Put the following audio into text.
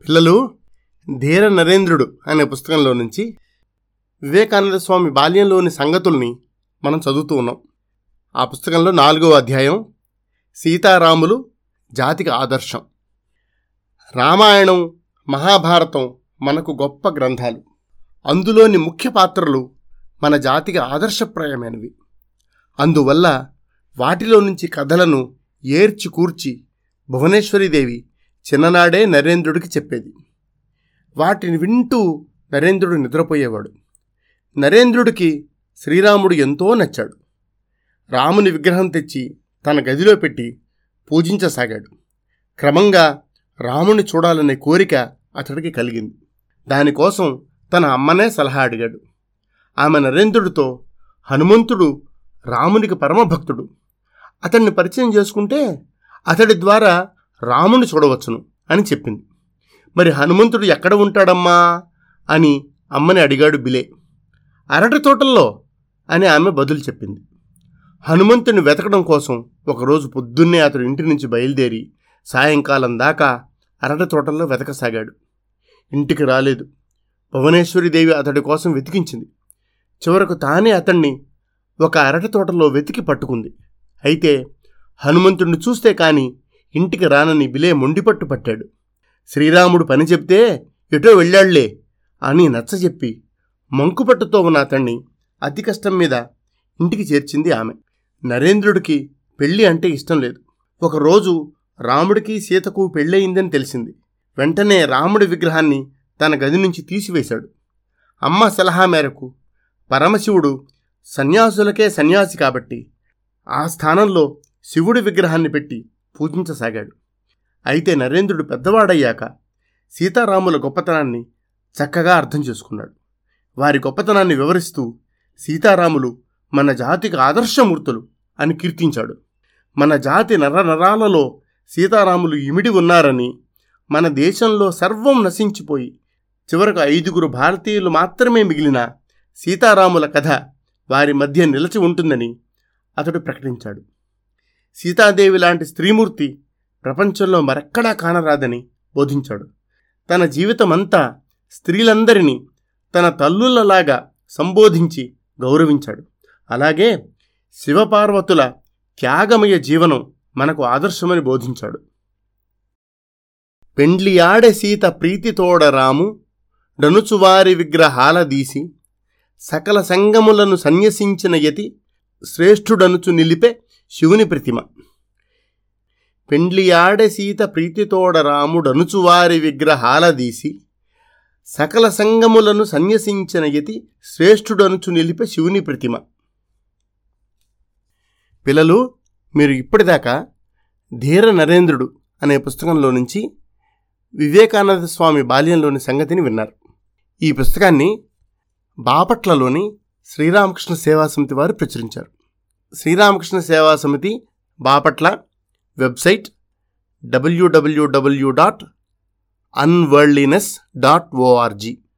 పిల్లలు ధీర నరేంద్రుడు అనే పుస్తకంలో నుంచి వివేకానంద స్వామి బాల్యంలోని సంగతుల్ని మనం చదువుతూ ఉన్నాం ఆ పుస్తకంలో నాలుగో అధ్యాయం సీతారాములు జాతికి ఆదర్శం రామాయణం మహాభారతం మనకు గొప్ప గ్రంథాలు అందులోని ముఖ్య పాత్రలు మన జాతికి ఆదర్శప్రాయమైనవి అందువల్ల వాటిలో నుంచి కథలను ఏర్చి కూర్చి భువనేశ్వరీదేవి చిన్ననాడే నరేంద్రుడికి చెప్పేది వాటిని వింటూ నరేంద్రుడు నిద్రపోయేవాడు నరేంద్రుడికి శ్రీరాముడు ఎంతో నచ్చాడు రాముని విగ్రహం తెచ్చి తన గదిలో పెట్టి పూజించసాగాడు క్రమంగా రాముని చూడాలనే కోరిక అతడికి కలిగింది దానికోసం తన అమ్మనే సలహా అడిగాడు ఆమె నరేంద్రుడితో హనుమంతుడు రామునికి పరమభక్తుడు అతన్ని పరిచయం చేసుకుంటే అతడి ద్వారా రాముని చూడవచ్చును అని చెప్పింది మరి హనుమంతుడు ఎక్కడ ఉంటాడమ్మా అని అమ్మని అడిగాడు బిలే అరటి తోటల్లో అని ఆమె బదులు చెప్పింది హనుమంతుని వెతకడం కోసం ఒకరోజు పొద్దున్నే అతడు ఇంటి నుంచి బయలుదేరి సాయంకాలం దాకా అరటి తోటల్లో వెతకసాగాడు ఇంటికి రాలేదు భువనేశ్వరిదేవి అతడి కోసం వెతికించింది చివరకు తానే అతన్ని ఒక అరటి తోటలో వెతికి పట్టుకుంది అయితే హనుమంతుడిని చూస్తే కాని ఇంటికి రానని బిలే మొండిపట్టు పట్టాడు శ్రీరాముడు పని చెప్తే ఎటో వెళ్ళాళ్లే అని నచ్చజెప్పి మంకుపట్టుతో ఉన్న అతన్ని అతి కష్టం మీద ఇంటికి చేర్చింది ఆమె నరేంద్రుడికి పెళ్లి అంటే ఇష్టం లేదు ఒకరోజు రాముడికి సీతకు పెళ్ళయిందని తెలిసింది వెంటనే రాముడి విగ్రహాన్ని తన గది నుంచి తీసివేశాడు అమ్మ సలహా మేరకు పరమశివుడు సన్యాసులకే సన్యాసి కాబట్టి ఆ స్థానంలో శివుడి విగ్రహాన్ని పెట్టి పూజించసాగాడు అయితే నరేంద్రుడు పెద్దవాడయ్యాక సీతారాముల గొప్పతనాన్ని చక్కగా అర్థం చేసుకున్నాడు వారి గొప్పతనాన్ని వివరిస్తూ సీతారాములు మన జాతికి ఆదర్శమూర్తులు అని కీర్తించాడు మన జాతి నరనరాలలో సీతారాములు ఇమిడి ఉన్నారని మన దేశంలో సర్వం నశించిపోయి చివరకు ఐదుగురు భారతీయులు మాత్రమే మిగిలిన సీతారాముల కథ వారి మధ్య నిలిచి ఉంటుందని అతడు ప్రకటించాడు సీతాదేవి లాంటి స్త్రీమూర్తి ప్రపంచంలో మరెక్కడా కానరాదని బోధించాడు తన జీవితమంతా స్త్రీలందరినీ తన తల్లులలాగా సంబోధించి గౌరవించాడు అలాగే శివపార్వతుల త్యాగమయ జీవనం మనకు ఆదర్శమని బోధించాడు పెండ్లియాడె సీత ప్రీతితోడ రాము డనుచువారి విగ్రహాలదీసి సకల సంగములను సన్యసించిన యతి శ్రేష్ఠుడనుచు నిలిపే శివుని ప్రతిమ పెండ్లియాడె సీత ప్రీతితోడ రాముడనుచువారి విగ్రహాలదీసి సకల సంగములను సన్యసించిన యతి శ్రేష్ఠుడనుచు నిలిపే శివుని ప్రతిమ పిల్లలు మీరు ఇప్పటిదాకా ధీర నరేంద్రుడు అనే పుస్తకంలో నుంచి వివేకానంద స్వామి బాల్యంలోని సంగతిని విన్నారు ఈ పుస్తకాన్ని బాపట్లలోని శ్రీరామకృష్ణ సేవా సమితి వారు ప్రచురించారు Sriramakrishna Seva Samiti Bapatla website W W W dot unworldliness dot ORG